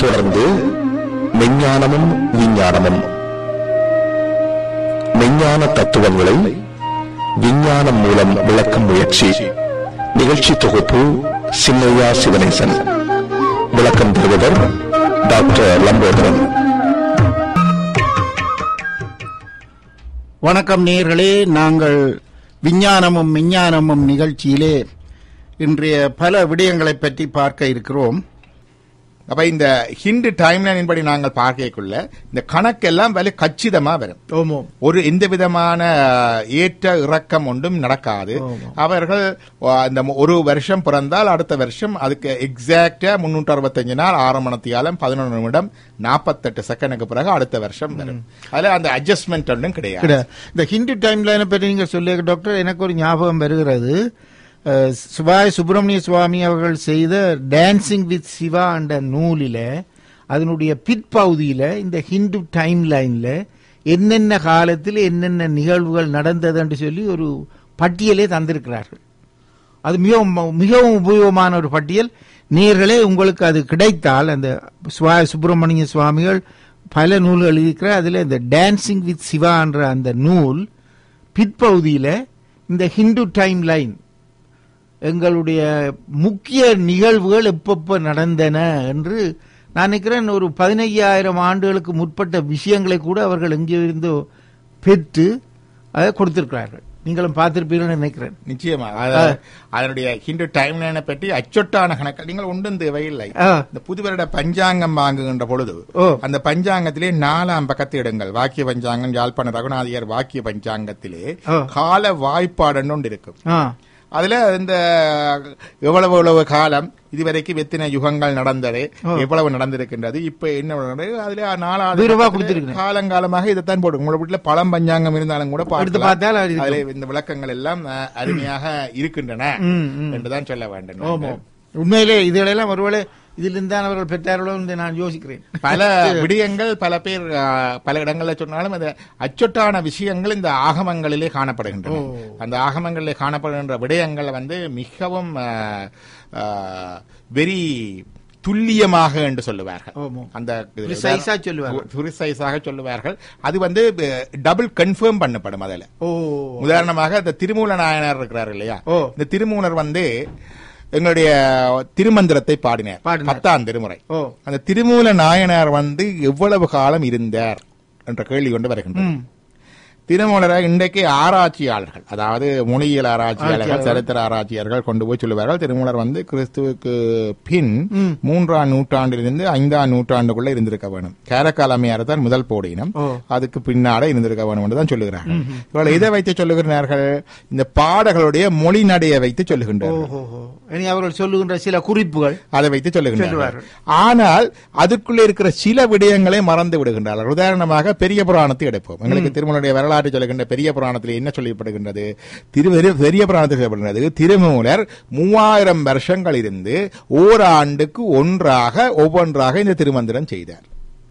தொடர்ந்து மெஞ்ஞானமும் விஞ்ஞானமும் மெஞ்ஞான தத்துவங்களை விஞ்ஞானம் மூலம் விளக்கும் முயற்சி நிகழ்ச்சி தொகுப்பு சின்னையா சிவனேசன் விளக்கம் தருவவர் டாக்டர் லம்போதரன் வணக்கம் நேயர்களே நாங்கள் விஞ்ஞானமும் விஞ்ஞானமும் நிகழ்ச்சியிலே இன்றைய பல விடயங்களை பற்றி பார்க்க இருக்கிறோம் அப்ப இந்த ஹிந்து டைம்லைன் படி நாங்கள் பார்க்கக்குள்ள இந்த கணக்கெல்லாம் வேலை கச்சிதமா வரும் ஓமோ ஒரு எந்த விதமான ஏற்ற இறக்கம் ஒன்றும் நடக்காது அவர்கள் அஹ், இந்த ஒரு வருஷம் பிறந்தால் அடுத்த வருஷம் அதுக்கு எக்ஸாக்டா முன்னூற்று அறுபத்தஞ்சு நாள் ஆறு மணத்தியாலம் பதினொன்று நிமிடம் நாற்பத்தெட்டு செகண்டுக்கு பிறகு அடுத்த வருஷம் வரும் அதுல அந்த அட்ஜஸ்ட்மெண்ட் ஒன்றும் கிடையாது கிடையாது. இந்த ஹிந்து டைம் லைனை பற்றி நீங்க சொல்லிய டாக்டர் எனக்கு ஒரு ஞாபகம் வருகிறது அஹ், சிவாய் சுப்பிரமணிய சுவாமி அவர்கள் செய்த டான்சிங் வித் சிவா என்ற நூலில அதனுடைய பிற்பகுதியில இந்த ஹிந்து டைம் லைன்ல என்னென்ன காலத்தில் என்னென்ன நிகழ்வுகள் நடந்தது என்று சொல்லி ஒரு பட்டியலே தந்திருக்கிறார்கள் அது மிகவும் மிகவும் உபயோகமான ஒரு பட்டியல் நேர்களே உங்களுக்கு அது கிடைத்தால் அந்த சுவா சுப்பிரமணிய சுவாமிகள் பல நூல்கள் இருக்கிற அதில் இந்த டான்சிங் வித் சிவா என்ற அந்த நூல் பிற்பகுதியில் இந்த ஹிந்து டைம் லைன் எங்களுடைய முக்கிய நிகழ்வுகள் எப்பப்ப நடந்தன என்று நான் நினைக்கிறேன் ஒரு பதினையாயிரம் ஆண்டுகளுக்கு முற்பட்ட விஷயங்களை கூட அவர்கள் எங்கிருந்தோ பெற்று அதை கொடுத்திருக்கிறார்கள் நீங்களும் பார்த்திருப்பீர்கள் நினைக்கிறேன் நிச்சயமா அத- அதனுடைய ஹிந்து டைம் லைனை பற்றி அச்சொட்டான கணக்கு நீங்கள் ஒன்றும் தேவையில்லை ஆ. இந்த புது வருட பஞ்சாங்கம் வாங்குகின்ற பொழுது ஓ. அந்த பஞ்சாங்கத்திலே நாலாம் பக்கத்து இடங்கள் வாக்கிய பஞ்சாங்கம் யாழ்ப்பாண ரகுநாதியர் வாக்கிய பஞ்சாங்கத்திலே ஓ. கால வாய்ப்பாடுன்னு ஒன்று இருக்கும் ஆ அதுல இந்த எவ்வளவு எவ்வளவு காலம் இதுவரைக்கும் எத்தனை யுகங்கள் நடந்தது எவ்வளவு நடந்திருக்கின்றது இப்ப என்ன நடந்தது அதுல நாலாவது விரிவா பக்கத்துல கொடுத்திருக்கிறேன். காலங்காலமாக இதைத்தான் போட்டு உங்களோட வீட்டுல பழம் பஞ்சாங்கம் இருந்தாலும் கூட எடுத்து பார்க்கலாம். பார்த்தால் அது இருக்கும். அதுல இந்த விளக்கங்கள் எல்லாம் அஹ், அருமையாக இருக்கின்றன ம், ம். என்றுதான் சொல்ல வேண்டும் ஆமா உண்மையிலே இதுகளெல்லாம் ஒருவேளை இதிலிருந்து தான் அவர்கள் பெற்றார்களோ என்று நான் யோசிக்கிறேன் பல விடயங்கள் பல பேர் அஹ், பல இடங்கள்ல சொன்னாலும் அந்த அச்சொட்டான விஷயங்கள் இந்த ஆகமங்களிலே காணப்படுகின்றன அந்த ஆகமங்களிலே காணப்படுகின்ற விடயங்கள் வந்து மிகவும் வெரி துல்லியமாக என்று சொல்லுவார்கள் ஆமா. அந்த Precise ஆ சொல்லுவார்கள். பிரிசைஸாக சொல்லுவார்கள் அது வந்து டபுள் கன்ஃபார்ம் பண்ணப்படும் அதில் ஓ உதாரணமாக இந்த திருமூல நாயனார் இருக்கிறார் இல்லையா ஓ. இந்த திருமூலர் வந்து எங்களுடைய திருமந்திரத்தை பாடினார் பாடினார். பத்தாம் திருமுறை ஓ அந்த திருமூல நாயனார் வந்து எவ்வளவு காலம் இருந்தார் என்ற கேள்வி கொண்டு வருகின்றது திருமூலரை இன்றைக்கு ஆராய்ச்சியாளர்கள் அதாவது மொழியியல் ஆராய்ச்சியாளர்கள் சரித்திர ஆராய்ச்சியாளர்கள் கொண்டு போய் சொல்லுவார்கள் திருமூலர் வந்து கிறிஸ்துவுக்கு பின் மூன்றாம் நூற்றாண்டிலிருந்து ஐந்தாம் நூற்றாண்டுக்குள்ள இருந்திருக்க வேணும் கேரக்காலமையார் தான் முதல் போடினம் ஓ. அதுக்கு பின்னாட இருந்திருக்க வேணும் என்று தான் சொல்லுகிறார்கள் இவர்கள் இதை வைத்து சொல்லுகிறார்கள் இந்த பாடல்களுடைய மொழி நடையை வைத்து சொல்லுகின்றார்கள் ஓஹோ இனி அவர்கள் சொல்லுகின்ற சில குறிப்புகள் அதை வைத்து சொல்லுகின்றார்கள் சொல்லுவார்கள். ஆனால் அதுக்குள்ளே இருக்கிற சில விடயங்களை மறந்து விடுகின்றார்கள் உதாரணமாக பெரிய புராணத்தை எடுப்போம் எங்களுக்கு திருமூலருடைய வரலாற்றை சொல்லுகின்ற பெரிய புராணத்தில் என்ன சொல்லப்படுகின்றது திரு பெரிய புராணத்தில் சொல்லப்படுகிறது திருமூலர் மூவாயிரம் வருஷங்கள் இருந்து ஓராண்டுக்கு ஒன்றாக ஒவ்வொன்றாக இந்த திருமந்திரம் செய்தார்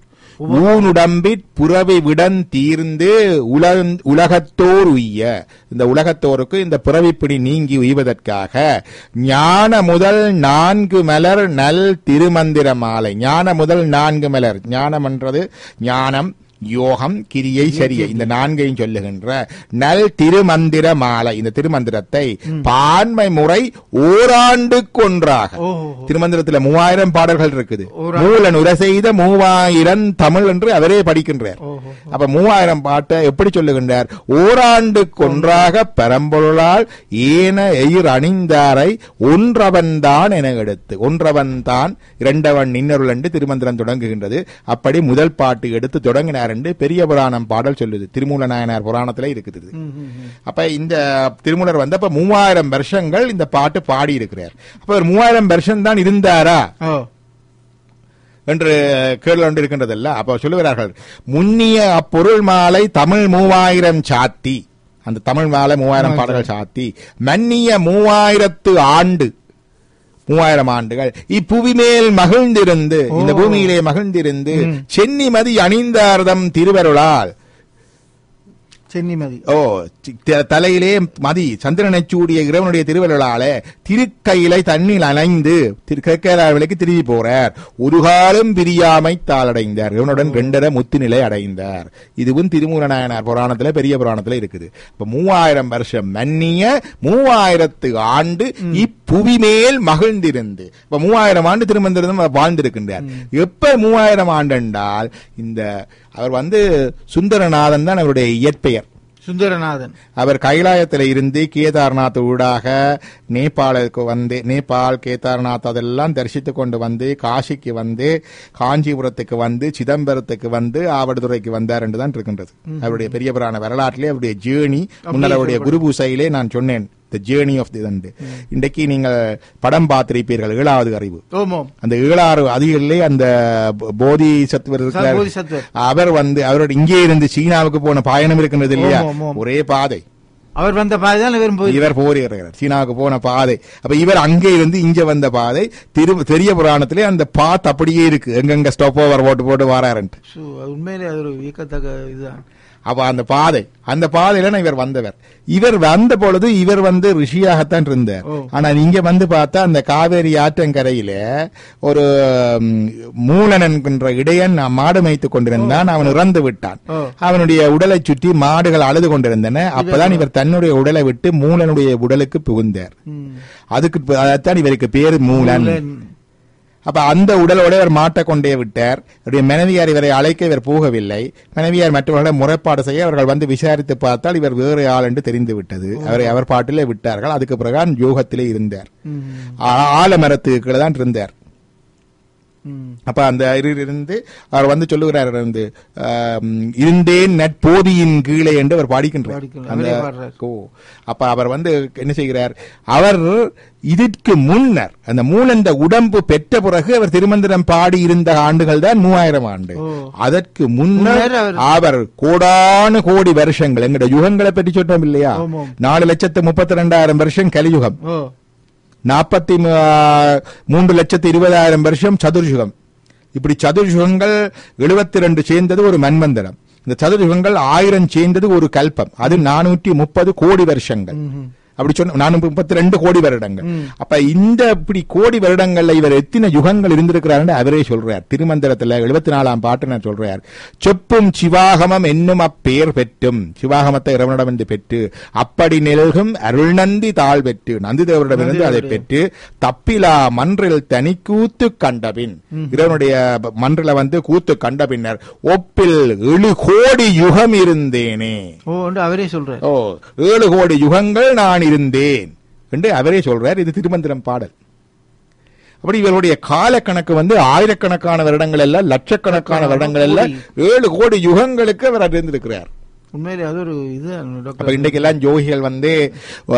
ஊனுடம்பிற் புறவை விடன் தீர்ந்து உலக- உலகத்தோர் உய்ய இந்த உலகத்தோருக்கு இந்த பிறவிப்பிடி நீங்கி உய்வதற்காக ஞான முதல் நான்கு மலர் நல் திருமந்திர மாலை ஞான முதல் நான்கு மலர் ஞானம் என்றது ஞானம் யோகம் கிரியை சரியை இந்த நான்கையும் சொல்லுகின்ற நல் திருமந்திர மாலை இந்த திருமந்திரத்தை பான்மை முறை ஓராண்டுக்கு ஒன்றாக ஓஹோ. திருமந்திரத்துல மூவாயிரம் பாடல்கள் இருக்குது ஓராண்டு. மூலன் உரை செய்த மூவாயிரம் தமிழ் என்று அவரே படிக்கின்றார் ஓஹோ. அப்ப மூவாயிரம் பாட்டை எப்படி சொல்லுகின்றார் ஓராண்டுக்கு ஒன்றாக பெரம்பொருளால் ஏன எயிர் அணிந்தாரை ஒன்றவன்தான் என எடுத்து ஒன்றவன் தான் இரண்டவன் இன்னொருள் என்று திருமந்திரம் தொடங்குகின்றது அப்படி முதல் பாட்டு எடுத்து தொடங்கினார் என்று பெரிய புராணம் பாடல் சொல்லுது திருமூல நாயனார் புராணத்துல இருக்குது இது. அப்ப இந்த திருமூலர் வந்து அப்ப மூவாயிரம் வருஷங்கள் இந்த பாட்டு பாடி இருக்கிறார் அப்ப ஒரு மூவாயிரம் வருஷம் தான் இருந்தாரா ஓ என்று கேள்வி கொண்டு இருக்கின்றதல்ல அப்ப சொல்லுகிறார்கள் முன்னிய அப்பொருள் மாலை தமிழ் மூவாயிரம் சாத்தி அந்த தமிழ் மாலை மூவாயிரம் பாடல்கள் சாத்தி மன்னிய மூவாயிரத்து ஆண்டு மூவாயிரம் ஆண்டுகள் இப்புவி மேல் மகிழ்ந்திருந்து இந்த பூமியிலே மகிழ்ந்திருந்து சென்னி மதி அணிந்தார்தம் திருவருளால் சென்னிமதி ஓ தி- த- தலையிலே மதி சந்திரனை சூடிய இறைவனுடைய திருவள்ளால திருக்கையிலை தண்ணீர் அலைந்து திருக்கையிலாவிலைக்கு திரும்பி போறார் ஒரு காலம் பிரியாமை தாளடைந்தார் இவனுடன் ரெண்டரை முத்து நிலை அடைந்தார் இதுவும் திருமூல நாயனார் புராணத்துல பெரிய புராணத்துல இருக்குது இப்ப மூவாயிரம் வருஷம் மன்னிய மூவாயிரத்து ஆண்டு இப்புவி மேல் மகிழ்ந்திருந்து இப்ப மூவாயிரம் ஆண்டு திருமந்திரம் வாழ்ந்திருக்கின்றார் எப்ப மூவாயிரம் ஆண்டு என்றால் இந்த அவர் வந்து சுந்தரநாதன் தான் அவருடைய இயற்பெயர் சுந்தரநாதன் அவர் கைலாயத்தில் இருந்து கேதார்நாத் ஊடாக நேபாளுக்கு வந்து நேபாள் கேதார்நாத் அதெல்லாம் தரிசித்து கொண்டு வந்து காசிக்கு வந்து காஞ்சிபுரத்துக்கு வந்து சிதம்பரத்துக்கு வந்து ஆவடுதுறைக்கு வந்தார் என்று தான் இருக்கின்றது அவருடைய பெரிய புராண வரலாற்றிலே அவருடைய ஜேர்னி முன்னர் அவருடைய குரு பூசையிலே நான் சொன்னேன் த ஜேர்னி ஆஃப் தி தண்டு இன்றைக்கு நீங்கள் படம் பார்த்திருப்பீர்கள் ஏழாவது அறிவு ஓமோம் அந்த ஏழாறு அதிகளிலே அந்த போதி சத்துவர் இருக்கிறார் போதிசத்துவர். அவர் வந்து அவரோட இங்கே இருந்து சீனாவுக்கு போன பயணம் இருக்கின்றது இல்லையா ஆமாம், ஆமாம். ஒரே பாதை அவர் வந்த பாதைதான் இவரும் போய் இவர் போகிறார் சீனாவுக்கு போன பாதை அப்ப இவர் அங்கே இருந்து இங்க வந்த பாதை திரு பெரிய புராணத்திலே அந்த பாத் அப்படியே இருக்கு எங்கெங்க ஸ்டாப் ஓவர் போட்டு போட்டு வராருன்ட்டு சு, அது உண்மையிலே அது ஒரு வியக்கத்தக்க இதுதான் அப்ப அந்த பாதை அந்த பாதையில நான் இவர் வந்தவர் இவர் வந்த பொழுது இவர் வந்து ரிஷியாகத்தான் இருந்தார் ஓ. ஆனா இங்க வந்து பார்த்தா அந்த காவேரி ஆற்றங்கரையில ஒரு ம், மூலன் என்கின்ற இடையன் மாடு மேய்த்துக் கொண்டிருந்தான் அவன் இறந்து விட்டான் ஓ. அவனுடைய உடலை சுற்றி மாடுகள் அழுது கொண்டிருந்தன அப்பதான் இவர் தன்னுடைய உடலை விட்டு மூலனுடைய உடலுக்கு புகுந்தார் ம். அதுக்கு ப- அதைத்தான் இவருக்கு பேரு மூலன் மூலன். அப்ப அந்த உடலோட இவர் மாட்ட கொண்டே விட்டார் அவருடைய மனைவியார் இவரை அழைக்க இவர் போகவில்லை மனைவியார் மற்றவர்களை முறைப்பாடு செய்ய அவர்கள் வந்து விசாரித்து பார்த்தால் இவர் வேறு ஆள் என்று தெரிந்து விட்டது அவரை அவர் பாட்டிலே விட்டார்கள் அதுக்கு பிறகு யோகத்திலே இருந்தார் ம். ஆ- ஆலமரத்துக்கு கீழே தான் இருந்தார் ம். அப்ப அந்த இரு- இருந்து அவர் வந்து சொல்லுகிறார் வந்து ஆம், இருந்தேன் நட்போதியின் கீழே என்று அவர் பாடிக்கின்றார் பாடிக்கின்றார். அந்த அவரே பாடுறார். ஓ அப்ப அவர் வந்து என்ன செய்கிறார் அவர் இதற்கு முன்னர் அந்த மூலந்த உடம்பு பெற்ற பிறகு அவர் திருமந்திரம் பாடி இருந்த ஆண்டுகள் தான் மூவாயிரம் ஆண்டு ஓ. அதற்கு முன்னர் முன்னர் அவர் அவர் கோடானு கோடி வருஷங்கள் எங்கட யுகங்களை பற்றி சொல்றோம் இல்லையா ஆமாம். நாலு லட்சத்து முப்பத்தி ரெண்டாயிரம் வருஷம் கலியுகம் ஓ நாற்பத்தி மூன்று லட்சத்து இருபதாயிரம் வருஷம் சதுர்யுகம் இப்படி சதுர்யுகங்கள் எழுபத்தி ரெண்டு சேர்ந்தது ஒரு மன்வந்தரம் இந்த சதுர்யுகங்கள் ஆயிரம் சேர்ந்தது ஒரு கல்பம் அது நானூற்றி முப்பது கோடி வருஷங்கள் ம்ஹும். அப்படி சொன்ன நானூற்றி முப்பத்தி ரெண்டு கோடி வருடங்கள் ம். அப்ப இந்த இப்படி கோடி வருடங்கள்ல இவர் எத்தனை யுகங்கள் இருந்திருக்கிறார் அவரே சொல்றார் திருமந்திரத்துல எழுபத்தி நாலாம் பாட்டு நான் சொல்றார் செப்பும் சிவாகமம் என்னும் அப்பேர் பெற்றும் சிவாகமத்தை இறைவனிடம் என்று பெற்று அப்படி நெல்கும் அருள்நந்தி தாழ் பெற்று நந்தி தேவரிடமிருந்து அதை பெற்று தப்பிலா மன்றில் தனி கூத்து கண்டபின் இறைவனுடைய மன்றில வந்து கூத்து கண்ட பின்னர் ஒப்பில் எழு கோடி யுகம் இருந்தேனே ஓ என்று அவரே சொல்றார் ஓ ஏழு கோடி யுகங்கள் நான் இருந்தேன் என்று அவரே சொல்றார் இது திருமந்திரம் பாடல் அப்படி இவருடைய கால கணக்கு வந்து ஆயிரக்கணக்கான வருடங்கள் அல்ல லட்சக்கணக்கான வருடங்கள் அல்ல ஏழு கோடி யுகங்களுக்கு அவர் இருந்திருக்கிறார் உண்மையிலே அது ஒரு இது அப்ப டாக்டர் இன்றைக்கு எல்லாம் ஜோகிகள் வந்து ஆ,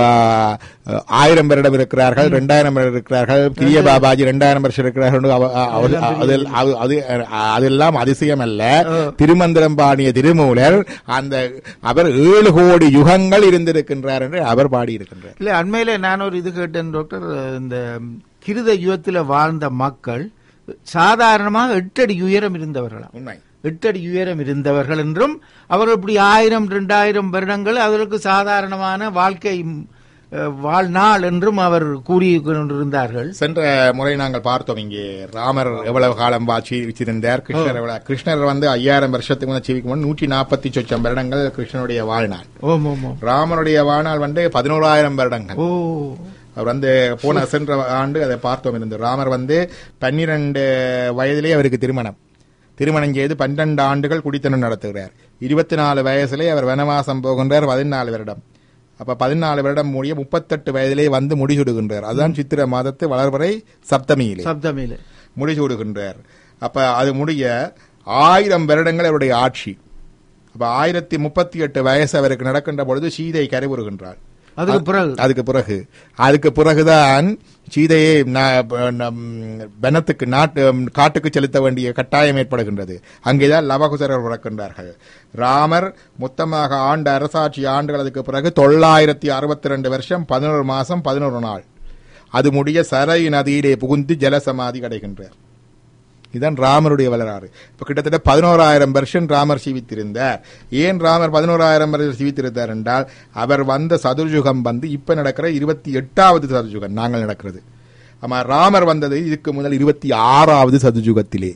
ஆயிரம் வருடம் இருக்கிறார்கள் ரெண்டாயிரம் வருடம் இருக்கிறார்கள் கிரிய பாபாஜி ரெண்டாயிரம் வருஷம் இருக்கிறார்கள் அவ- அவ- அதில் அது- அது அதெல்லாம் அதிசயம் அல்ல திருமந்திரம் பாடிய திருமூலர் அந்த அவர் ஏழு கோடி யுகங்கள் இருந்திருக்கின்றார் என்று அவர் பாடியிருக்கின்றார் இல்ல அண்மையில நான் ஒரு இது கேட்டேன் டாக்டர் இந்த கிருத யுகத்துல வாழ்ந்த மக்கள் சாதாரணமாக எட்டடி உயரம் இருந்தவர்களாம் உண்மை எட்டடி உயரம் இருந்தவர்கள் என்றும் அவர்கள் இப்படி ஆயிரம் ரெண்டாயிரம் வருடங்கள் அவர்களுக்கு சாதாரணமான வாழ்க்கை அஹ், வாழ்நாள் என்றும் அவர் கூறி கொண்டிருந்தார்கள் சென்ற முறை நாங்கள் பார்த்தோம் இங்கே ராமர் எவ்வளவு காலம் வாட்சி வச்சிருந்தார் கிருஷ்ணர் எவ்வளவு கிருஷ்ணர் வந்து ஐயாயிரம் வருஷத்துக்கு முன்ன ஜீவிக்கும் முன் நூற்றி நாற்பத்தி சொச்சம் வருடங்கள் கிருஷ்ணனுடைய வாழ்நாள் ஓம் ஓம் ஓம் ராமனுடைய வாழ்நாள் வந்து பதினோராயிரம் வருடங்கள் ஓ அவர் வந்து போன சென்ற ஆண்டு அதை பார்த்தோம் இருந்து ராமர் வந்து பன்னிரண்டு வயதிலே அவருக்கு திருமணம் திருமணம் செய்து பன்னிரண்டு ஆண்டுகள் குடித்தனம் நடத்துகிறார் இருபத்தி நாலு வயசுலே அவர் வனவாசம் போகின்றார் பதினாலு வருடம் அப்ப பதினாலு வருடம் முடிய முப்பத்தெட்டு வயதிலே வந்து முடிசூடுகின்றார் அதுதான் சித்திர மாதத்து வளர்வரை சப்தமியிலே சப்தமில முடிசூடுகின்றார் அப்ப அது முடிய ஆயிரம் வருடங்கள் அவருடைய ஆட்சி அப்ப ஆயிரத்தி முப்பத்தி எட்டு வயசு அவருக்கு நடக்கின்ற பொழுது சீதை கரைவுறுகின்றார் அதுக்கு பிறகு அதுக்கு பிறகு அதுக்கு பிறகுதான் சீதையை ந- நம் வனத்துக்கு நாட்டு காட்டுக்கு செலுத்த வேண்டிய கட்டாயம் ஏற்படுகின்றது அங்கேதான் லவகுசரர் பிறக்கின்றார்கள் ராமர் மொத்தமாக ஆண்டு அரசாட்சி ஆண்டுகள் அதுக்கு பிறகு தொள்ளாயிரத்தி அறுபத்தி ரெண்டு வருஷம் பதினோரு மாசம் பதினோரு நாள் அது முடிய சரை நதியிலே புகுந்து ஜலசமாதி கிடைக்கின்றார் இதுதான் ராமருடைய வரலாறு இப்ப கிட்டத்தட்ட பதினோராயிரம் வருஷம் ராமர் ஜீவித்திருந்தார் ஏன் ராமர் பதினோராயிரம் வருஷம் ஜீவித்திருந்தார் என்றால் அவர் வந்த சதுர்யுகம் வந்து இப்ப நடக்கிற இருபத்தி எட்டாவது சதுர்யுகம் நாங்கள் நடக்கிறது ஆமா ராமர் வந்தது இதுக்கு முதல் இருபத்தி ஆறாவது சதுர்யுகத்திலே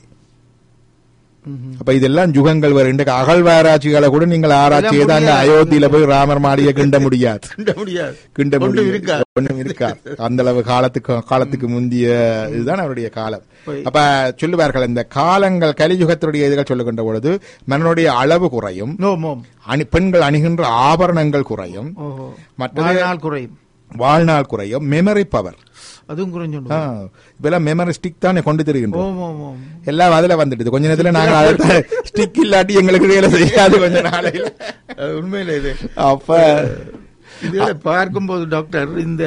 அப்ப இதெல்லாம் யுகங்கள் வரும் இன்றைக்கு அகழ்வாராய்ச்சிகளை கூட நீங்கள் ஆராய்ச்சி எல்லாம் ஏதாங்க முடியாது. அயோத்தியில போய் ராமர் மாடியை கிண்ட முடியாது கிண்ட முடியாது கிண்ட ஒன்றும் முடியாது. இருக்கா ஒண்ணும் இருக்கா அந்த அளவு காலத்துக்கு காலத்துக்கு முந்திய இதுதான் அவருடைய காலம் போய். அப்ப சொல்லுவார்கள் இந்த காலங்கள் கலியுகத்தினுடைய இதுகள் சொல்லுகின்ற பொழுது மன்னனுடைய அளவு குறையும் நோ மோம் அணி பெண்கள் அணிகின்ற ஆபரணங்கள் குறையும் ஓஹோ மற்றது- வாழ்நாள் குறையும் வாழ்நாள் குறையும் மெமரி பவர் அதுவும் குறைஞ்சு இப்பெல்லாம் மெமரி ஸ்டிக் தானே கொண்டு தெரிகின்றோம் ஓம் ஓம் ஓம் எல்லாம் அதுல வந்துடுது கொஞ்ச நேரத்துல நாங்க அதை ஸ்டிக் இல்லாட்டி எங்களுக்கு வேலை செய்யாது கொஞ்ச நாளையில அது உண்மையில இது அப்ப இதுல பார்க்கும்போது டாக்டர் இந்த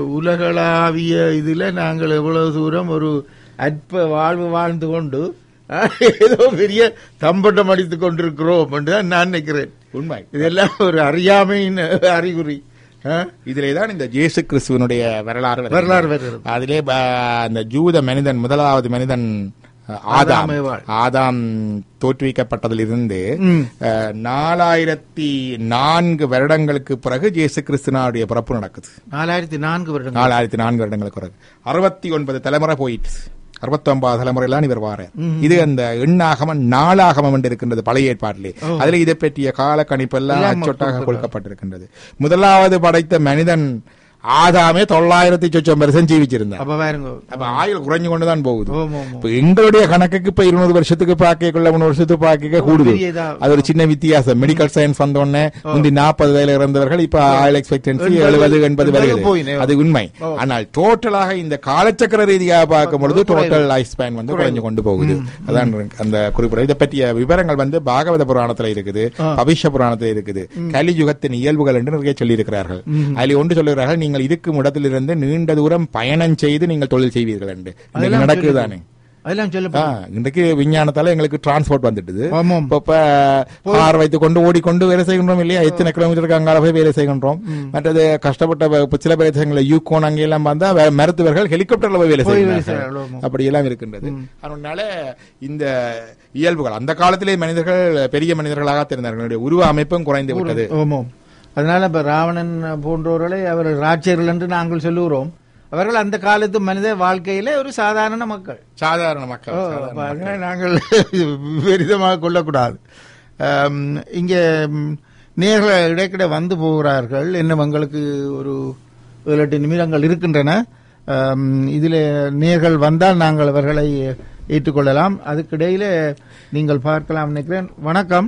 உலகளாவிய இதுல நாங்கள் எவ்வளவு தூரம் ஒரு அற்ப வாழ்வு வாழ்ந்து கொண்டு அஹ், ஏதோ பெரிய தம்பட்டம் அடித்துக் கொண்டிருக்கிறோம் என்று தான் நான் நினைக்கிறேன் உண்மை இதெல்லாம் ஒரு அறியாமையின் அறிகுறி அஹ், இதிலே தான் இந்த இயேசு கிறிஸ்துவனுடைய வரலாறு வருகிறது. வரலாறு வருகிறது அதிலே ப- அந்த ஜூத மனிதன் முதலாவது மனிதன் அஹ், ஆதாம் ஆதாம் ஏவாள். ஆதாம் தோற்றுவிக்கப்பட்டதிலிருந்து ம். அஹ், நாலாயிரத்தி நான்கு வருடங்களுக்கு பிறகு இயேசு கிறிஸ்துவனுடைய பிறப்பு நடக்குது நாலாயிரத்தி நான்கு வருடங்கள் நாலாயிரத்தி நான்கு வருடங்களுக்கு பிறகு அறுபத்தி ஒன்பது தலைமுறை போயிட்டு அறுபத்தி ஒன்பது தலைமுறையெல்லாம் இவர் வார இது அந்த எண்ணாகமம் நாளாகமம் என்று இருக்கின்றது பழைய ஏற்பாட்டிலே அதுல இதை பற்றிய கால கணிப்பெல்லாம் எல்லாம் அச்சொட்டாக கொடுக்கப்பட்டிருக்கிறது. கொடுக்கப்பட்டிருக்கின்றது முதலாவது படைத்த மனிதன் ஆதாமே தொள்ளாயிரத்தி சொச்சம் வருஷம் ஜீவிச்சிருந்தார் அப்ப பாருங்க அப்ப ஆயுள் குறைஞ்சு கொண்டுதான் போகுது ஓம் ஓம் ஓம். இப்ப எங்களுடைய கணக்குக்கு இப்ப இருநூறு வருஷத்துக்கு பாக்கக்குள்ள முன்னூறு வருஷத்துக்கு பாக்க கூடுது பெரிய இதா- அது ஒரு சின்ன வித்தியாசம் மெடிக்கல் சயின்ஸ் வந்த உடனே முந்தி நாற்பது வயதுல இறந்தவர்கள் இப்ப ஆயுள் எக்ஸ்பெக்டன்சி எண்பது, எழுபது எண்பது எண்பது வருகிறது போயினே. அது உண்மை ஓ. ஆனால் டோட்டலாக இந்த காலச்சக்கர ரீதியாக பார்க்கும் பொழுது குறைவு. டோட்டல் லைஃப் ஸ்பேன் வந்து குறைஞ்சு கொண்டு போகுது அதான் அந்த குறிப்பிட இதை பற்றிய விவரங்கள் வந்து பாகவத புராணத்துல இருக்குது பவிஷ்ய புராணத்துல இருக்குது கலியுகத்தின் இயல்புகள் என்று நிறைய சொல்லி இருக்கிறார்கள் அதில் ஒன்று சொல்லுகிறார்கள் நீங்கள் இருக்கும் இடத்திலிருந்து நீண்ட தூரம் பயணம் செய்து நீங்கள் தொழில் செய்வீர்கள் என்று இன்னைக்கு அதெல்லாம் நடக்குது சொல்லி- தானே அதெல்லாம் ஆ, சொல்லப்படும் இன்றைக்கு விஞ்ஞானத்தால எங்களுக்கு டிரான்ஸ்போர்ட் வந்துட்டுது ஆமாம். இப்ப இப்ப கார் வைத்துக் கொண்டு ஓடிக்கொண்டு வேலை செய்கின்றோம் இல்லையா எத்தனை கிலோமீட்டருக்கு அங்கால போய் வேலை செய்கின்றோம் மற்றது கஷ்டப்பட்ட வ- இப்ப சில பிரதேசங்களில் யூகோன் அங்கே எல்லாம் வந்தா வே- மருத்துவர்கள் ஹெலிகாப்டர்ல போய் வேலை போய் வேலை செய்கிறார்கள் செய்கிறார்கள், ஆமாம். அப்படி எல்லாம் இருக்கின்றது அதனால இந்த இயல்புகள் அந்த காலத்திலே மனிதர்கள் பெரிய மனிதர்களாக தெரிந்தார்கள் அவர்களுடைய உருவ அமைப்பும் குறைந்து விட்டது ஆமாம் அதனால இப்ப ராவணன் போன்றவர்களை அவர் ராட்சர்கள் என்று நாங்கள் சொல்லுகிறோம் அவர்கள் அந்த காலத்து மனித வாழ்க்கையில ஒரு சாதாரண மக்கள் சாதாரண மக்கள் ஓ, சாதாரண பாருங்க, நாங்கள் விபரீதமாக கொள்ளக்கூடாது ஆம், இங்கே ம், நேர்கள் இடைக்கிட வந்து போகிறார்கள் இன்னும் எங்களுக்கு ஒரு ஏழு எட்டு நிமிடங்கள் இருக்கின்றன ஆம், இதில் நேர்கள் வந்தால் நாங்கள் அவர்களை ஏற்றுக்கொள்ளலாம் அதுக்கிடையில நீங்கள் பார்க்கலாம் நினைக்கிறேன் வணக்கம்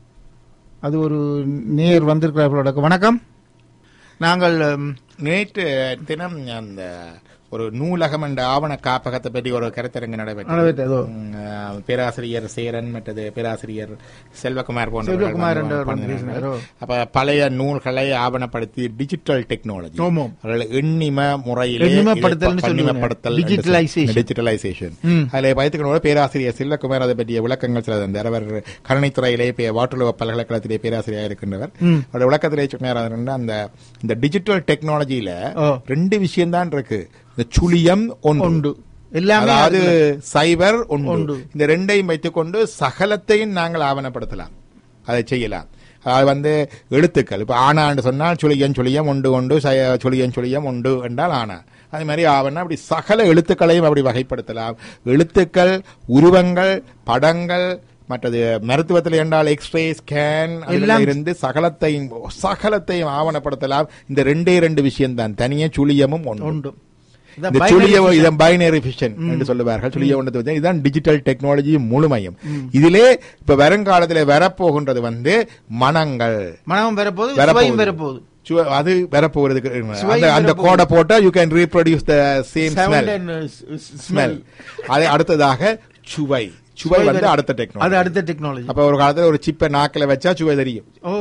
அது ஒரு நேர் வந்திருக்கிறார்களோட வணக்கம் நாங்கள் ம், நேற்று தினம் அந்த ஒரு நூலகம் என்ற ஆவண காப்பகத்தை பற்றி ஒரு கருத்தரங்கு நடைபெற்றது நடைபெற்றதோ உம், அஹ், பேராசிரியர் சேரன் மற்றது பேராசிரியர் செல்வகுமார் செல்வகுமார் போன்ற என்றவர் வந்திருந்தாரோ? அப்ப பழைய நூல்களை ஆவணப்படுத்தி டிஜிட்டல் டெக்னாலஜி ஆமாம். அவர்கள் எண்ணிம முறையில் எண்ணிமப்படுத்தல்னு சொல்லுவாங்க. Digitalization. டிஜிட்டலைசேஷன் ம். அதில் வைத்துக்கணும் பேராசிரியர் செல்வகுமார் அதை பற்றிய விளக்கங்கள் சில தந்தார் அவர் கணித்துறையிலே பே- வாட்டர்லோ பல்கலைக்கழகத்திலே பேராசிரியர் இருக்கின்றவர் ம். அவருடைய விளக்கத்திலே சொன்னார் அவர் என்ன, அந்த இந்த டிஜிட்டல் டெக்னாலஜியில ஓ. ரெண்டு விஷயம் தான் இருக்கு இந்த சுழியம் ஒன்று உண்டு எல்லாமே அதாவது அதுல. சைபர் ஒன்று ஒன்று. இந்த ரெண்டையும் வைத்துக்கொண்டு சகலத்தையும் நாங்கள் ஆவணப்படுத்தலாம் அதை செய்யலாம் அது வந்து எழுத்துக்கள் இப்ப ஆனான்னு சொன்னால் சுழியன் சுழியம் உண்டு உண்டு சய- சுழியன் சுழியம் உண்டு என்றால் ஆனா அதே மாதிரி ஆவணம் அப்படி சகல எழுத்துக்களையும் அப்படி வகைப்படுத்தலாம் எழுத்துக்கள் உருவங்கள் படங்கள் மற்றது மருத்துவத்தில் என்றால் எக்ஸ்ரே ஸ்கேன் எல்லாம் இருந்து சகலத்தையும் சகலத்தையும் ஆவணப்படுத்தலாம் இந்த ரெண்டே ரெண்டு விஷயம் தான் தனியே சுழியமும் ஒன்று உண்டு இந்த சுழிய இதன் பைனரி ஃபிஷன் என்று சொல்லுவார்கள் சுழிய ஒன்றத்தை வச்சு இதுதான் டிஜிட்டல் டெக்னாலஜி முழுமையும் இதிலே இப்ப வருங்காலத்திலே வரப்போகின்றது வந்து மனங்கள் மனமும் பெறப்போகுது வரப்போகுது. சுவையும் பெறப்போகுது சு- அது வரப்போகிறதுக்கு சுவை அந்த அந்த வரப்போகுது. கோடை போட்டா you can reproduce the same Sound smell and, uh, s- s- smell smell. அது அடுத்ததாக சுவை சுவை சுவை வந்து வர- அடுத்த அது டெக்னாலஜி அடுத்த டெக்னாலஜி அப்ப ஒரு காலத்துல ஒரு சிப்பை நாக்கில வச்சா சுவை தெரியும் ஓ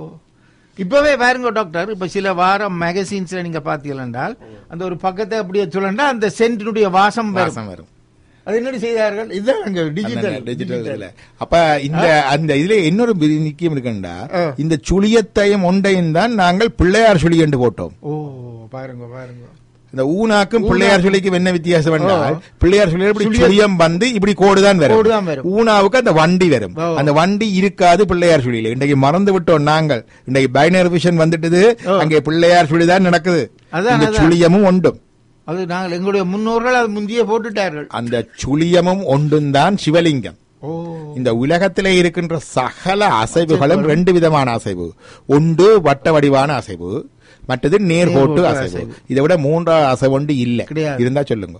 இப்பவே பாருங்க டாக்டர் இப்ப சில வாரம் மேகசின்ஸ்ல நீங்க பாத்தீர்கள் என்றால் அந்த ஒரு பக்கத்தை அப்படியே சொல்லண்டா அந்த சென்டினுடைய வாசம் வரும் வாசம் வரும் அது என்னடி செய்தார்கள் இதுதான் அங்க டிஜிட்டல் டிஜிட்டல் இதுல அப்ப இந்த அந்த இதுல இன்னொரு பெரிய முக்கியம் இருக்குண்டா ஆ. இந்த சுழியத்தையும் ஒன்றையும் தான் நாங்கள் பிள்ளையார் சுழி என்று போட்டோம் ஓ பாருங்க பாருங்க இந்த ஊனாக்கும் பிள்ளையார் சொல்லிக்கும் என்ன வித்தியாசம் என்றால் பிள்ளையார் சொல்லி இப்படி சுழியம் வந்து இப்படி கோடுதான் வரும் கோடுதான் வரும். ஊனாவுக்கு அந்த வண்டி வரும் ஓ. அந்த வண்டி இருக்காது பிள்ளையார் சுழியில இன்றைக்கு மறந்து விட்டோம் நாங்கள் இன்றைக்கு பைனர் விஷன் வந்துட்டது ஓ. அங்கே பிள்ளையார் சுழி தான் நடக்குது அதான், இந்த அதான். சுழியமும் உண்டும் அது நாங்கள் எங்களுடைய முன்னோர்கள் அது முந்தியே போட்டுட்டார்கள் அந்த சுழியமும் ஒன்றும் தான் சிவலிங்கம் ஓ இந்த உலகத்திலே இருக்கின்ற சகல அசைவுகளும் ரெண்டு விதமான அசைவு ஒன்று வட்ட வடிவான அசைவு மற்றது நேர்கோட்டு நேர்கோட்டு அசைவு அசைவு. இதை விட மூன்றாவது அசைவு ஒன்று இல்ல கிடையாது. இருந்தா சொல்லுங்க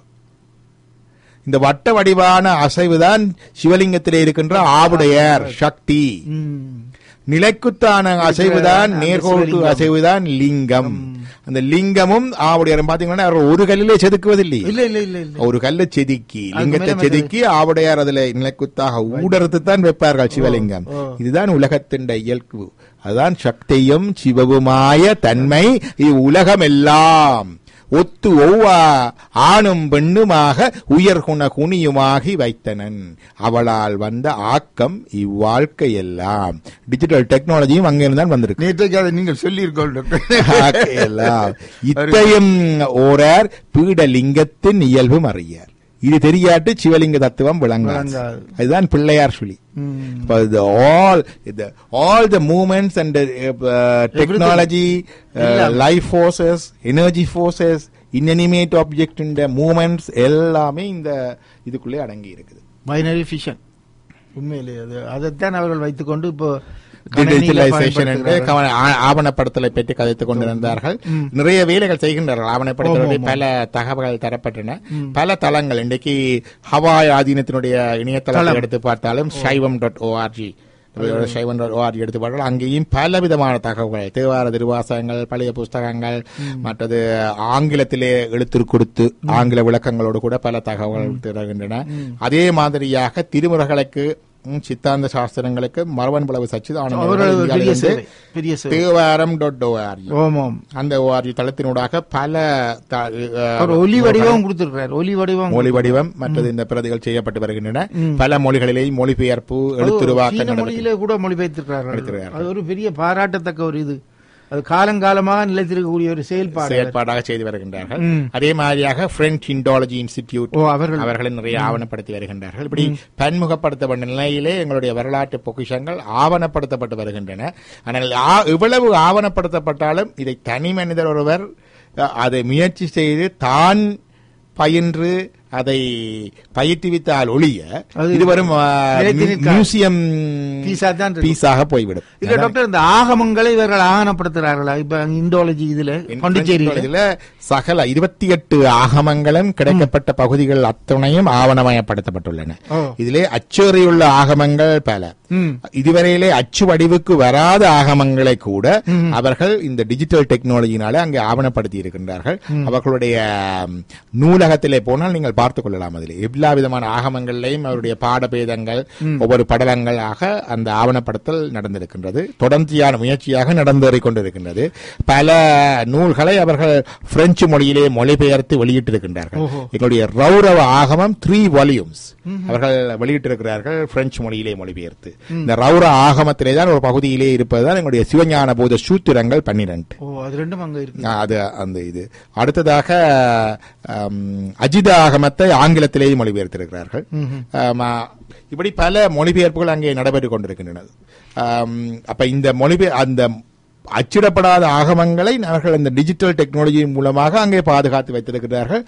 இந்த வட்ட வடிவான அசைவுதான் சிவலிங்கத்திலே இருக்கின்ற ஆவுடையார் சக்தி ம். நிலைக்குத்தான அசைவுதான் அந்த நேர்கோட்டு சிவலிங்கம். அசைவுதான் லிங்கம் அந்த லிங்கமும் ஆவுடையாரும் பாத்தீங்கன்னா அவர் ஒரு கல்லிலே செதுக்குவதில்லை இல்ல இல்ல இல்ல இல்ல ஒரு கல்லை செதுக்கி அதுக்கு லிங்கத்தை மேல செதுக்கி ஆவுடையார் அதுல நிலைக்குத்தாக ஊடறுத்து தான் வைப்பார்கள் சிவலிங்கம் ஓ. இதுதான் உலகத்தின் இயல்பு அதுதான் சக்தியும் சிவவுமாய தன்மை இது உலகம் எல்லாம் ஒத்து ஒவ்வா ஆணும் பெண்ணுமாக உயர்குண குனியுமாகி வைத்தனன் அவளால் வந்த ஆக்கம் இவ்வாழ்க்கை எல்லாம் டிஜிட்டல் டெக்னாலஜியும் அங்கிருந்தான் வந்திருக்கு நேற்றைக்கு அதை நீங்கள் சொல்லியிருக்கோம் டாக்டர் ஆக்கை எல்லாம் இத்தையும் ஓரார் பீடலிங்கத்தின் இயல்பும் அறியார் இது தெரியாட்டு சிவலிங்க தத்துவம் விளங்காது விளங்காது. அதுதான் பிள்ளையார் சொல்லி ம். But the all the all the movements and the uh, technology, uh, எல்லாம். life forces, energy forces, inanimate object in the movements எல்லாமே இந்த இதுக்குள்ளே அடங்கி இருக்குது பைனரி ஃபிஷன் உண்மையிலே அது அதைத்தான் அவர்கள் வைத்துக்கொண்டு இப்போ கணினியில டிஜிட்டலைசேஷன் என்று பயன்படுத்துகிறார்கள். கவன- ஆ- ஆவணப்படுத்தலை பற்றி கதைத்துக் கொண்டிருந்தார்கள் ம். நிறைய வேலைகள் செய்கின்றார்கள் ஆவணப்படுத்தலை ஆமாம், பல தகவல்கள் தரப்பட்டன பல தளங்கள் இன்றைக்கு ஹவாய் ஆதீனத்தினுடைய இணையதளத்தை தளம். எடுத்து பார்த்தாலும் Saivam dot O R G Saivam dot O R G எடுத்து பார்த்தால் அங்கேயும் பல விதமான தகவல்கள் தேவார திருவாசகங்கள் பழைய புஸ்தகங்கள் மற்றது ஆங்கிலத்திலே எழுத்து கொடுத்து ஆங்கில விளக்கங்களோடு கூட பல தகவல்கள் தருகின்றன அதே மாதிரியாக திருமுறைகளுக்கு ம், சித்தாந்த சாஸ்திரங்களுக்கு மரபன் பிளவு சச்சிதானந்த அவர்கள் ஒரு பெரிய இந்தியாவிலிருந்து சேவை பெரிய சேவை தேவாரம் டாட் ஓஆர்ஜி ஓமாம் அந்த ஓஆர்ஜி தளத்தினூடாக பல த- அஹ், ஒரு ஒலி வடிவம் கொடுத்திருக்கிறார் ஒலி வடிவம் மொழி வடிவம் மற்றது இந்த பிரதிகள் செய்யப்பட்டு வருகின்றன பல மொழிகளிலேயும் மொழிபெயர்ப்பு எழுத்துருவாக்க சீன நடவடிக்கை மொழியில கூட மொழிபெயர்த்திருக்கிறார்கள் எடுத்திருக்கிறார்கள். அது ஒரு பெரிய பாராட்டத்தக்க ஒரு இது அது காலங்காலமாக நிலைத்திருக்கக்கூடிய ஒரு செயல்பாடு செயற்பாடாக செய்து வருகின்றார்கள் ம். அதே மாதிரியாக பிரெஞ்ச் இண்டாலஜி இன்ஸ்டிடியூட் ஓ அவர்கள் அவர்களை நிறைய ஆவணப்படுத்தி வருகின்றார்கள் இப்படி பன்முகப்படுத்தப்பட்ட நிலையிலே எங்களுடைய வரலாற்று பொக்கிஷங்கள் ஆவணப்படுத்தப்பட்டு வருகின்றன ஆனால் ஆ- இவ்வளவு ஆவணப்படுத்தப்பட்டாலும் இதை தனி மனிதர் ஒருவர் அ, அதை முயற்சி செய்து தான் பயின்று அதை பயிற்றுவித்தால் ஒழிய அது இது வரும் நிலைத்து நிற்காது. மியூசியம் பீஸா தான் இருக்கும். பீஸாக போய்விடும் இல்ல டாக்டர் இந்த ஆகமங்களை இவர்கள் ஆவணப்படுத்துறார்களா இப்ப இண்டோலஜி இதுல பாண்டிச்சேரியில இதுல சகல இருபத்தி எட்டு ஆகமங்களும் கிடைக்கப்பட்ட பகுதிகள் அத்தனையும் ஆவணமயப்படுத்தப்பட்டுள்ளன ஓ. இதிலே அச்சேறியுள்ள ஆகமங்கள் பல ம். இதுவரையிலே அச்சு வடிவுக்கு வராத ஆகமங்களை கூட அவர்கள் இந்த டிஜிட்டல் டெக்னாலஜினால அங்கே ஆவணப்படுத்தி இருக்கின்றார்கள் அவர்களுடைய ம், நூலகத்திலே போனால் நீங்கள் பார்த்துக் கொள்ளலாம் அதில் எல்லா விதமான ஆகமங்களிலையும் அவருடைய பாடபேதங்கள் ஒவ்வொரு படலங்களாக அந்த ஆவணப்படுத்தல் நடந்திருக்கின்றது தொடர்ச்சியான முயற்சியாக நடந்தேறிக் கொண்டிருக்கின்றது பல நூல்களை அவர்கள் பிரெஞ்சு மொழியிலே மொழிபெயர்த்து வெளியிட்டிருக்கின்றார்கள் ஓஹோ. எங்களுடைய ரௌரவ ஆகமம் த்ரீ வால்யூம்ஸ் அவர்கள் வெளியிட்டிருக்கிறார்கள் பிரெஞ்சு மொழியிலே மொழிபெயர்த்து இந்த ரௌர ஆகமத்திலே தான் ஒரு பகுதியிலே இருப்பதுதான் எங்களுடைய சிவஞான போத சூத்திரங்கள் பன்னிரண்டு ஓ அது ரெண்டும் அங்க இருக்கு ஆ, அது அந்த இது அடுத்ததாக ஆம், அஜித ஆகமத்தை ஆங்கிலத்திலேயே மொழிபெயர்த்திருக்கிறார்கள் ஆமா, இப்படி பல மொழிபெயர்ப்புகள் அங்கே நடைபெற்றுக் கொண்டிருக்கின்றன ஆம், அப்ப இந்த மொழிபெயர் அந்த அச்சிடப்படாத ஆகமங்களை அவர்கள் இந்த டிஜிட்டல் டெக்னாலஜியின் மூலமாக அங்கே பாதுகாத்து வைத்திருக்கிறார்கள்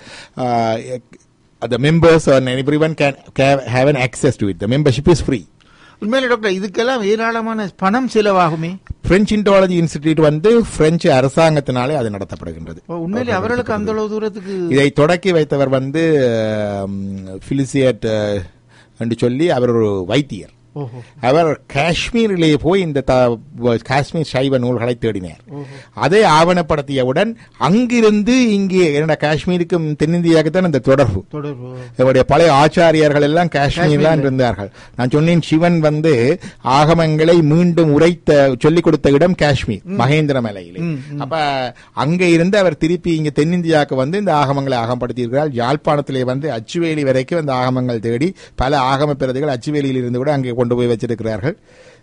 the members and everyone can, can have an access to it. The membership is free. உண்மையில டாக்டர் இதுக்கெல்லாம் ஏராளமான பணம் செலவாகுமே பிரெஞ்ச் இன்டாலஜி இன்ஸ்டிடியூட் வந்து பிரெஞ்சு அரசாங்கத்தினாலே அது நடத்தப்படுகின்றது ஓ, உண்மையிலே அவர்களுக்கு அந்த அளவு தூரத்துக்கு இதை தொடக்கி வைத்தவர் வந்து பிலிசியட் என்று சொல்லி அவர் ஒரு வைத்தியர் ஓஹோ அவர் காஷ்மீரிலே போய் இந்த த- காஷ்மீர் சைவ நூல்களை தேடினார் அதை ஆவணப்படுத்தியவுடன் அங்கிருந்து இங்கே என்னோட காஷ்மீருக்கும் தென்னிந்தியாவுக்கு தான் இந்த தொடர்பு தொடர்பு இவருடைய பழைய ஆச்சாரியர்கள் எல்லாம் காஷ்மீர் தான் இருந்தார்கள் நான் சொன்னேன் சிவன் வந்து ஆகமங்களை மீண்டும் உரைத்த சொல்லிக் கொடுத்த இடம் காஷ்மீர் மகேந்திர மலையிலே அப்ப அங்க இருந்து அவர் திருப்பி இங்க தென்னிந்தியாவுக்கு வந்து இந்த ஆகமங்களை ஆகமப்படுத்தி இருக்கிறார் யாழ்ப்பாணத்திலே வந்து அச்சுவேலி வரைக்கும் அந்த ஆகமங்கள் தேடி பல ஆகம பிரதிகள் அச்சுவேலியில் இருந்து கூட அங்கே கொண்டு போய் வச்சிருக்கிறார்கள்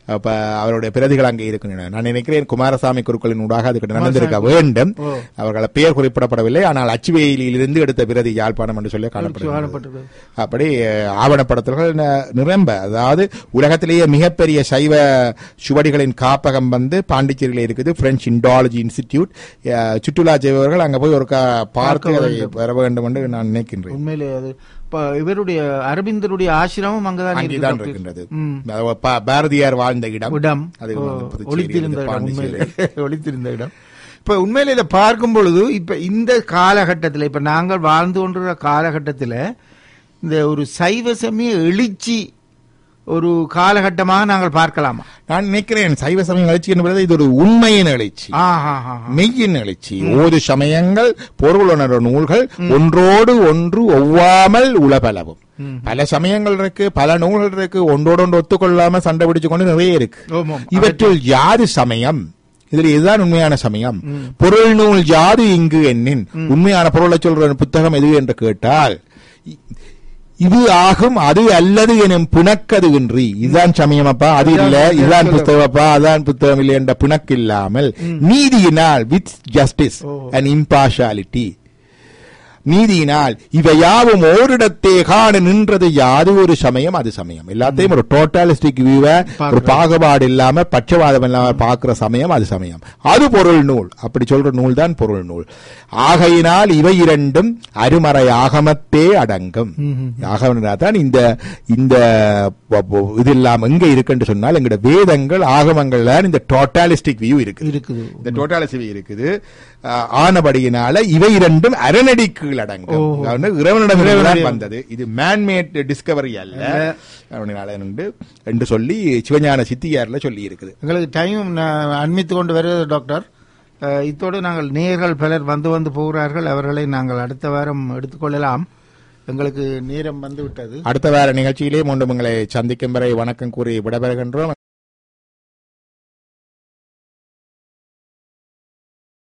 அப்ப அவருடைய பிரதிகள் அங்கே இருக்கின்றன நான் நினைக்கிறேன் குமாரசாமி குருக்களின் ஊடாக அதுக்கு நடந்திருக்க வேண்டும் ஓ. அவர்கள பெயர் குறிப்பிடப்படவில்லை ஆனால் அச்சுவேலியிலிருந்து எடுத்த பிரதி யாழ்ப்பாணம் என்று சொல்லி காணப்படுகிறது காணப்பட்டது அப்படி அஹ், ஆவணப்படுத்தல்கள் ந- நிரம்ப அதாவது உலகத்திலேயே மிகப்பெரிய சைவ சுவடிகளின் காப்பகம் வந்து பாண்டிச்சேரியில் இருக்குது பிரெஞ்சு இண்டாலஜி இன்ஸ்டிடியூட் அஹ், சுற்றுலா செய்பவர்கள் அங்க போய் ஒரு கா- பார்த்து அதை பெற வேண்டும் என்று நான் நினைக்கின்றேன் உண்மையிலே அது இப்ப இவருடைய அரவிந்தருடைய ஆசிரமம் அங்கதான் அங்கேதான் இருக்கு இருக்கின்றது ம். அதாவது பா- பாரதியார் வாழ்ந்த இடம் இடம் அது ஓ, வந்து புதுச்சேரி, ஒளித்திருந்த இது இடம் பாண்டிச்சேரி. உண்மையிலே ஒளித்திருந்த இடம் இப்ப உண்மையில இதை பார்க்கும் பொழுது இப்ப இந்த காலகட்டத்தில் இப்ப நாங்கள் வாழ்ந்து கொண்டிருக்கிற காலகட்டத்தில் இந்த ஒரு சைவ சமய எழுச்சி ஒரு காலகட்டமாக நாங்கள் பார்க்கலாமா நான் நினைக்கிறேன் சைவ சமயம் எழுச்சி என்பது இது ஒரு உண்மையின் எழுச்சி ஆஹா, ஆஹா. மெய்யின் எழுச்சி ஓது சமயங்கள் பொருளுணர்வு நூல்கள் ஒன்றோடு ஒன்று ஒவ்வாமல் உளபலவும் பல சமயங்கள் இருக்கு பல நூல்கள் இருக்கு ஒன்றோடு ஒன்று ஒத்துக்கொள்ளாம சண்டை பிடிச்சு கொண்டு நிறைய இருக்கு ஆமாம். இவற்றுள் யாது சமயம் இதுல இதுதான் உண்மையான சமயம் பொருள் நூல் யாது இங்கு என்னின் உண்மையான பொருளை சொல்ற புத்தகம் எது என்று கேட்டால் இ- இது ஆகும் அது அல்லது எனும் பிணக்கது இன்றி இதுதான் சமயமப்பா அது இல்ல இதுதான் புத்தகப்பா அதான் புத்தகம் இல்லை என்ற பிணக்கு இல்லாமல் நீதியினால் வித் ஜஸ்டிஸ் அண்ட் இம்பார்ஷாலிட்டி நீதியினால் இவை யாவும் ஓரிடத்தே காண நின்றது யாது ஒரு சமயம் அது சமயம் எல்லாத்தையும் ஒரு டோட்டாலிஸ்டிக் வியூவ ஒரு பாகுபாடு இல்லாம பட்சவாதம் இல்லாம பார்க்கிற சமயம் அது சமயம் அது பொருள் நூல் அப்படி சொல்ற நூல் தான் பொருள் நூல் ஆகையினால் இவை இரண்டும் அருமறை ஆகமத்தே அடங்கும் ஆகமனா தான் இந்த இந்த வ- வ- இது இல்லாம எங்க இருக்குன்னு சொன்னால் எங்கட வேதங்கள் ஆகமங்கள் தான் இந்த டோட்டாலிஸ்டிக் வியூ இருக்கு இருக்குது இந்த டோட்டாலிசி இருக்குது ஆஹ், ஆனபடியினால இவை இரண்டும் அரணடி கீழ் அடங்கும் அதாவது இறைவனிடம் வந்தது இது மேன்மேட் டிஸ்கவரி அல்ல அப்படினால என்று என்று சொல்லி சிவஞான சித்தியார்ல சொல்லி இருக்குது எங்களுக்கு டைம் அண்மித்து கொண்டு வருகிறது டாக்டர் அஹ், இத்தோடு நாங்கள் நேயர்கள் பலர் வந்து வந்து போகிறார்கள் அவர்களை நாங்கள் அடுத்த வாரம் எடுத்துக்கொள்ளலாம் எங்களுக்கு நேரம் வந்து விட்டது அடுத்த வார நிகழ்ச்சியிலே மீண்டும் உங்களை சந்திக்கும் வரை வணக்கம் கூறி விடைபெறுகின்றோம்